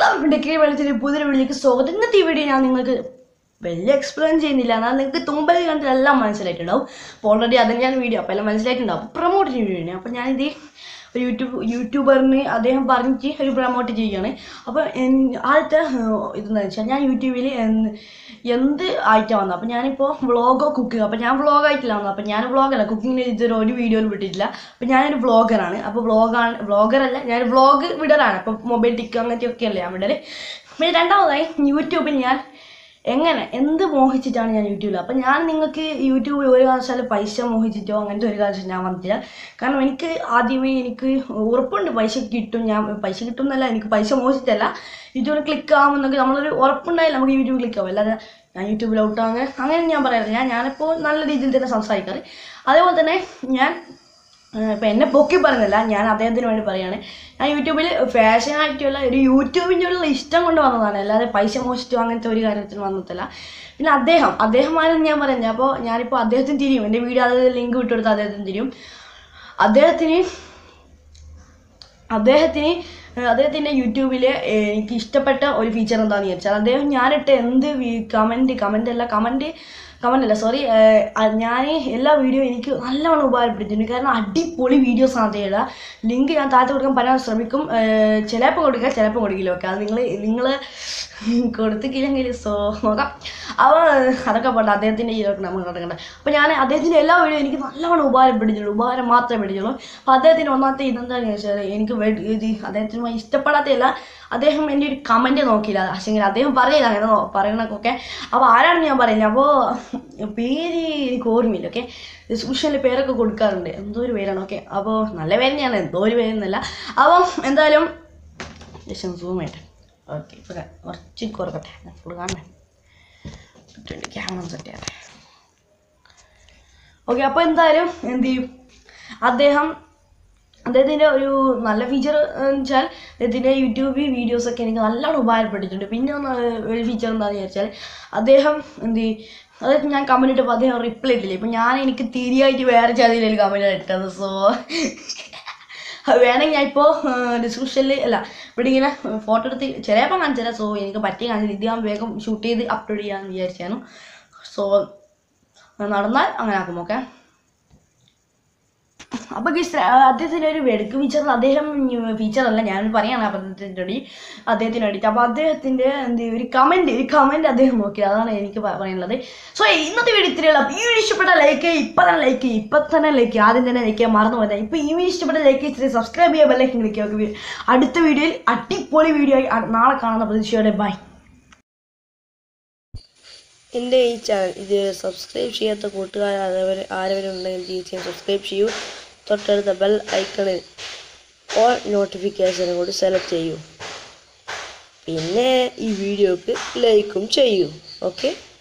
എല്ലാവർക്കും ഡിഗ്രി വെള്ളത്തിൽ പുതിയൊരു വീഡിയോക്ക് സ്വാഗതം ഇന്നത്തെ ഈ വീഡിയോ ഞാൻ നിങ്ങൾക്ക് വലിയ എക്സ്പ്ലെയിൻ ചെയ്യുന്നില്ല എന്നാൽ നിങ്ങൾക്ക് തുമ്പൽ കണ്ടിട്ട് എല്ലാം മനസ്സിലായിട്ടുണ്ടാവും അപ്പോൾ ഓൾറെഡി അത് ഞാൻ വീഡിയോ അപ്പോൾ എല്ലാം മനസ്സിലായിട്ടുണ്ടാവും പ്രൊമോട്ട് ചെയ്യുന്ന വീഡിയോ അപ്പോൾ ഞാനിത് ഒരു യൂട്യൂബ് യൂട്യൂബറിന് അദ്ദേഹം പറഞ്ഞിട്ട് ഒരു പ്രൊമോട്ട് ചെയ്യുകയാണ് അപ്പോൾ എൻ- ആദ്യത്തെ ഏഹ്, ഇതെന്താണെന്ന് വെച്ചാൽ ഞാൻ യൂട്യൂബിൽ എന്ത് എന്ത് ആയിട്ടാണ് വന്നത് അപ്പോൾ ഞാനിപ്പോൾ വ്ളോഗോ കുക്കിംഗ് അപ്പോൾ ഞാൻ വ്ളോഗ് ആയിട്ടില്ല വന്നത് അപ്പോൾ ഞാൻ വ്ളോഗല്ല കുക്കിങ്ങിന് ഇതുവരെ ഒരു വീഡിയോയിൽ വിട്ടിട്ടില്ല അപ്പോൾ ഞാനൊരു വ്ളോഗറാണ് അപ്പോൾ വ്ളോഗാണ് വ്ളോഗറല്ല ഞാൻ വ്ളോഗ് വിടറാണ് അപ്പോൾ മൊബൈൽ ടിക്ക് അങ്ങനത്തെ ഒക്കെ അല്ലേ ഞാൻ വിടല് പിന്നെ രണ്ടാമതായി യൂട്യൂബിൽ ഞാൻ എങ്ങനെ എന്ത് മോഹിച്ചിട്ടാണ് ഞാൻ യൂട്യൂബിൽ അപ്പം ഞാൻ നിങ്ങൾക്ക് യൂട്യൂബിൽ ഒരു കാരണവശാലും പൈസ മോഹിച്ചിട്ടോ അങ്ങനത്തെ ഒരു കാര്യം ഞാൻ വന്നിട്ടില്ല കാരണം എനിക്ക് ആദ്യമേ എനിക്ക് ഉറപ്പുണ്ട് പൈസ കിട്ടും ഞാൻ പൈസ കിട്ടും എന്നല്ല എനിക്ക് പൈസ മോഹിച്ചിട്ടല്ല യൂട്യൂബിൽ ക്ലിക്ക് ആകുമെന്നൊക്കെ നമ്മളൊരു ഉറപ്പുണ്ടായില്ല നമുക്ക് യൂട്യൂബിൽ ക്ലിക്ക് ആവും അല്ലാതെ ഞാൻ യൂട്യൂബിൽ ഔട്ട് അങ്ങനെ അങ്ങനെ ഞാൻ പറയാറില്ല ഞാൻ ഞാനിപ്പോൾ നല്ല രീതിയിൽ തന്നെ സംസാരിക്കാറ് അതേപോലെ തന്നെ ഞാൻ ഇപ്പം എന്നെ പൊക്കി പറയുന്നില്ല ഞാൻ അദ്ദേഹത്തിന് വേണ്ടി പറയാണ് ഞാൻ യൂട്യൂബിൽ ഫാഷനായിട്ടുള്ള ഒരു യൂട്യൂബിൻ്റെ ഉള്ള ഇഷ്ടം കൊണ്ട് വന്നതാണ് അല്ലാതെ പൈസ മോഷിച്ചോ അങ്ങനത്തെ ഒരു കാര്യത്തിന് വന്നിട്ടില്ല പിന്നെ അദ്ദേഹം അദ്ദേഹമാരെന്ന് ഞാൻ പറയുന്നത് അപ്പോൾ ഞാനിപ്പോൾ അദ്ദേഹത്തിന് തിരിയും എൻ്റെ വീഡിയോ അത് ലിങ്ക് വിട്ടുകൊടുത്ത് അദ്ദേഹത്തിന് തിരിയും അദ്ദേഹത്തിന് അദ്ദേഹത്തിന് ഏഹ് അദ്ദേഹത്തിൻ്റെ യൂട്യൂബിൽ എനിക്ക് ഇഷ്ടപ്പെട്ട ഒരു ഫീച്ചർ എന്താണെന്ന് ചോദിച്ചാൽ അദ്ദേഹം ഞാനിട്ട് എന്ത് കമൻറ്റ് കമൻ്റ് അല്ല കമൻറ്റ് കമൻ്റ് അല്ല സോറി ഞാൻ എല്ലാ വീഡിയോ എനിക്ക് നല്ലവണ്ണം ഉപകാരപ്പെടുത്തിയിട്ടുണ്ട് കാരണം അടിപൊളി വീഡിയോസ് ആണ് അദ്ദേഹം ഇടുക ലിങ്ക് ഞാൻ താഴത്ത് കൊടുക്കാൻ പറയാൻ ശ്രമിക്കും ഏഹ് ചിലപ്പോൾ കൊടുക്കുക ചിലപ്പോൾ കൊടുക്കില്ല ഓക്കെ അത് നിങ്ങൾ നിങ്ങൾ കൊടുത്തിട്ടില്ലെങ്കിൽ സോ നോക്കാം അപ്പോൾ അതൊക്കെ പോട്ടെ അദ്ദേഹത്തിൻ്റെ ഇതിലൊക്കെ നമ്മൾ കിടക്കണ്ട അപ്പോൾ ഞാൻ അദ്ദേഹത്തിൻ്റെ എല്ലാ വീഡിയോ എനിക്ക് നല്ലവണ്ണം ഉപകാരപ്പെട്ടിട്ടുള്ളൂ ഉപകാരം മാത്രമേ പെട്ടിട്ടുള്ളൂ അപ്പോൾ അദ്ദേഹത്തിൻ്റെ ഒന്നാമത്തെ ഇതെന്താണെന്ന് വെച്ചാൽ എനിക്ക് വേ- ഇത് അദ്ദേഹത്തിന് ഇഷ്ടപ്പെടാത്തതല്ല അദ്ദേഹം എൻ്റെ ഒരു കമൻറ്റ് നോക്കിയില്ല പക്ഷേങ്കിൽ അദ്ദേഹം പറയില്ല അങ്ങനെ നോ- പറയണതൊക്കെ അപ്പോൾ ആരാണെന്ന് ഞാൻ പറയില്ല അപ്പോൾ പേര് എനിക്ക് ഓർമ്മയില്ല ഓക്കെ ഡിസ്ക്രിപ്ഷനിൽ പേരൊക്കെ കൊടുക്കാറുണ്ട് എന്തോ ഒരു പേരാണ് ഓക്കെ അപ്പോൾ നല്ല പേര് തന്നെയാണ് എന്തോ ഒരു പേരെന്നല്ല അപ്പം എന്തായാലും ജസ്റ്റ് ഒന്ന് സൂം ചെയ്യട്ടെ ഓക്കെ ഇപ്പോൾ കുറച്ച് കുറക്കട്ടെ ഫുൾ കാണണേ ക്യാമറ സെറ്റ് ചെയ്യട്ടെ ഓക്കെ അപ്പോൾ എന്തായാലും എന്ത് ചെയ്യും അദ്ദേഹം അദ്ദേഹത്തിൻ്റെ ഒരു നല്ല ഫീച്ചർ എന്ന് വെച്ചാൽ അദ്ദേഹത്തിൻ്റെ യൂട്യൂബ് വീഡിയോസൊക്കെ എനിക്ക് നല്ലോണം ഉപകാരപ്പെട്ടിട്ടുണ്ട് പിന്നെ ഒന്ന് ഒരു ഫീച്ചർ എന്താണെന്ന് വിചാരിച്ചാൽ അദ്ദേഹം എന്ത് ചെയ്യും അതായത് ഞാൻ കമൻറ്റ് ഇട്ടപ്പോൾ അദ്ദേഹം റിപ്ലൈ ഇട്ടില്ല ഇപ്പം ഞാൻ എനിക്ക് തിരിയായിട്ട് വേറെ ചതിയിലൊരു കമൻറ്റ് ഇട്ടത് സോ വേണമെങ്കിൽ ഞാൻ ഇപ്പോൾ ഡിസ്ക്രിപ്ഷനിൽ അല്ല ഇവിടെ ഇങ്ങനെ ഫോട്ടോ എടുത്ത് ചിലപ്പോൾ കാണിച്ചു തരാം സോ എനിക്ക് പറ്റിയ കാണിച്ചില്ല ഇത് ഞാൻ വേഗം ഷൂട്ട് ചെയ്ത് അപ്ലോഡ് ചെയ്യാമെന്ന് വിചാരിച്ചായിരുന്നു സോ നടന്നാൽ അങ്ങനെ ആക്കും ഓക്കെ അപ്പോൾ ഗീസ് അദ്ദേഹത്തിൻ്റെ ഒരു വെടുക്ക് ഫീച്ചർ അദ്ദേഹം ഫീച്ചർ അല്ല ഞാൻ പറയാണ് അദ്ദേഹത്തിൻ്റെ അടി അദ്ദേഹത്തിന് വേണ്ടിയിട്ട് അപ്പോൾ അദ്ദേഹത്തിൻ്റെ എന്ത് ഒരു കമൻറ്റ് ഒരു കമൻറ്റ് അദ്ദേഹം നോക്കി അതാണ് എനിക്ക് പ- പറയാനുള്ളത് സോ ഇന്നത്തെ വീഡിയോ ഇത്രയുള്ള ഈ വീഡിയോ ഇഷ്ടപ്പെട്ട ലൈക്ക് ഇപ്പം തന്നെ ലൈക്ക് ചെയ്യും ഇപ്പം തന്നെ ലൈക്ക് ചെയ്യുക ആദ്യം തന്നെ ലൈക്ക് ചെയ്യാൻ മറന്നു പോയത് ഇപ്പോൾ ഈ വീഡിയോ ഇഷ്ടപ്പെട്ട ലൈക്ക് ഇച്ചിരി സബ്സ്ക്രൈബ് ചെയ്യുക ബെല്ലൈക്കൻ ക്ലിക്ക് ചെയ്യുക അടുത്ത വീഡിയോയിൽ അടിപൊളി വീഡിയോ ആയി അ- നാളെ കാണുന്ന പ്രതീക്ഷയോടെ ബൈ എൻ്റെ ഈ ചാനൽ ഇത് സബ്സ്ക്രൈബ് ചെയ്യാത്ത കൂട്ടുകാർ ആരവർ ആരെങ്കിലും ഉണ്ടെങ്കിൽ തീർച്ചയായും സബ്സ്ക്രൈബ് ചെയ്യൂ തൊട്ടടുത്ത ബെൽ ഐക്കണിൽ ഓൾ നോട്ടിഫിക്കേഷനും കൂടി സെലക്ട് ചെയ്യൂ പിന്നെ ഈ വീഡിയോക്ക് ലൈക്കും ചെയ്യൂ ഓക്കെ